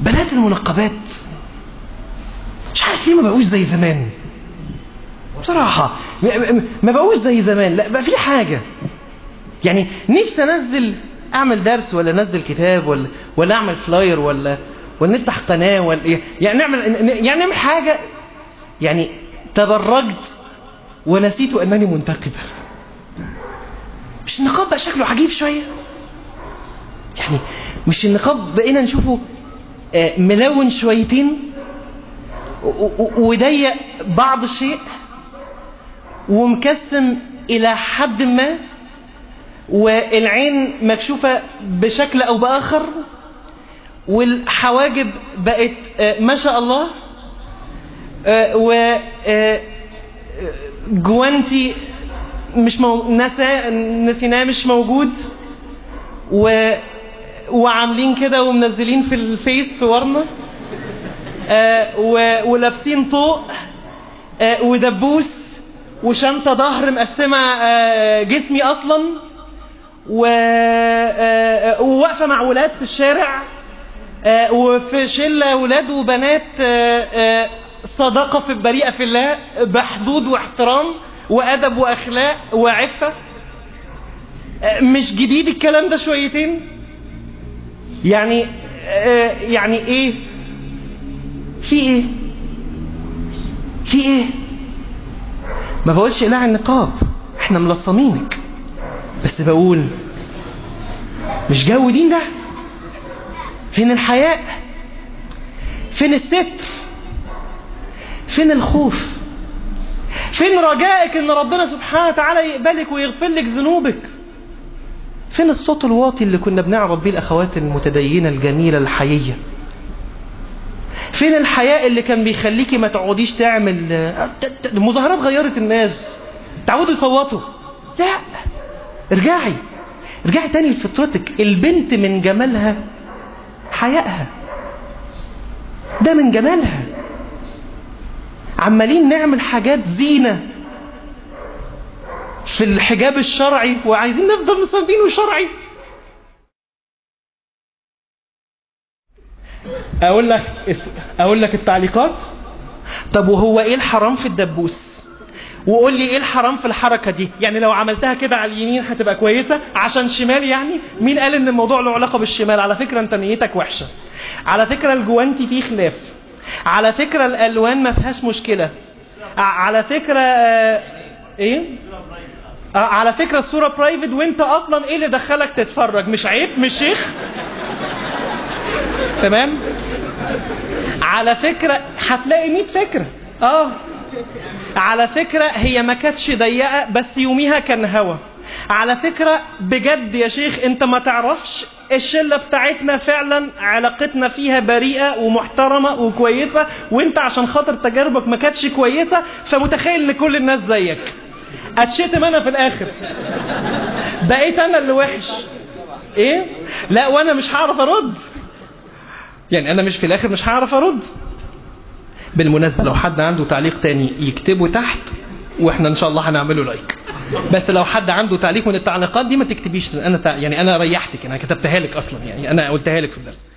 بنات المنقبات مش عارف ليه ما بقوش زي زمان بصراحة م- م- ما بقوش زي زمان لا بقى في حاجة يعني نفسي انزل اعمل درس ولا انزل كتاب ولا ولا اعمل فلاير ولا ولا نفتح قناة ولا يعني نعمل يعني نعمل حاجة يعني تبرجت ونسيت انني منتقبة مش النقاب بقى شكله عجيب شوية يعني مش النقاب بقينا نشوفه آه، ملون شويتين و- و- وضيق بعض الشيء ومكسم إلى حد ما والعين مكشوفة بشكل أو بآخر والحواجب بقت آه، ما شاء الله آه، و آه، جوانتي مش مو... نسا... نسيناه مش موجود و... وعاملين كده ومنزلين في الفيس صورنا آه و... ولابسين طوق آه ودبوس وشنطة ظهر مقسمة آه جسمي أصلا و... آه وواقفة مع ولاد في الشارع آه وفي شلة ولاد وبنات آه آه صداقة في بريئة في الله بحدود واحترام وأدب وأخلاق وعفة آه مش جديد الكلام ده شويتين يعني آه يعني ايه في ايه في ايه ما بقولش اقلع النقاب احنا ملصمينك بس بقول مش جو دين ده فين الحياء فين الستر فين الخوف فين رجائك ان ربنا سبحانه وتعالى يقبلك ويغفر لك ذنوبك فين الصوت الواطي اللي كنا بنعرض بيه الاخوات المتدينه الجميله الحييه فين الحياء اللي كان بيخليكي ما تقعديش تعمل المظاهرات غيرت الناس تعودوا يصوتوا لا ارجعي ارجعي تاني لفطرتك البنت من جمالها حيائها ده من جمالها عمالين نعمل حاجات زينة في الحجاب الشرعي وعايزين نفضل مصابين شرعي اقول لك اقول لك التعليقات طب وهو ايه الحرام في الدبوس وقول لي ايه الحرام في الحركه دي يعني لو عملتها كده على اليمين هتبقى كويسه عشان شمال يعني مين قال ان الموضوع له علاقه بالشمال على فكره انت نيتك وحشه على فكره الجوانتي فيه خلاف على فكره الالوان ما فيهاش مشكله ع- على فكره آه، ايه آه، على فكره الصوره برايفت وانت اصلا ايه اللي دخلك تتفرج مش عيب مش شيخ تمام على فكرة هتلاقي 100 فكرة اه على فكرة هي ما كانتش ضيقة بس يوميها كان هوا على فكرة بجد يا شيخ انت ما تعرفش الشلة بتاعتنا فعلا علاقتنا فيها بريئة ومحترمة وكويسة وانت عشان خاطر تجاربك ما كانتش كويسة فمتخيل ان كل الناس زيك اتشتم انا في الاخر بقيت انا اللي وحش ايه لا وانا مش هعرف ارد يعني انا مش في الاخر مش هعرف ارد بالمناسبة لو حد عنده تعليق تاني يكتبه تحت واحنا ان شاء الله هنعمله لايك بس لو حد عنده تعليق من التعليقات دي ما تكتبيش انا تع... يعني انا ريحتك انا كتبتها لك اصلا يعني انا قلتها لك في الدرس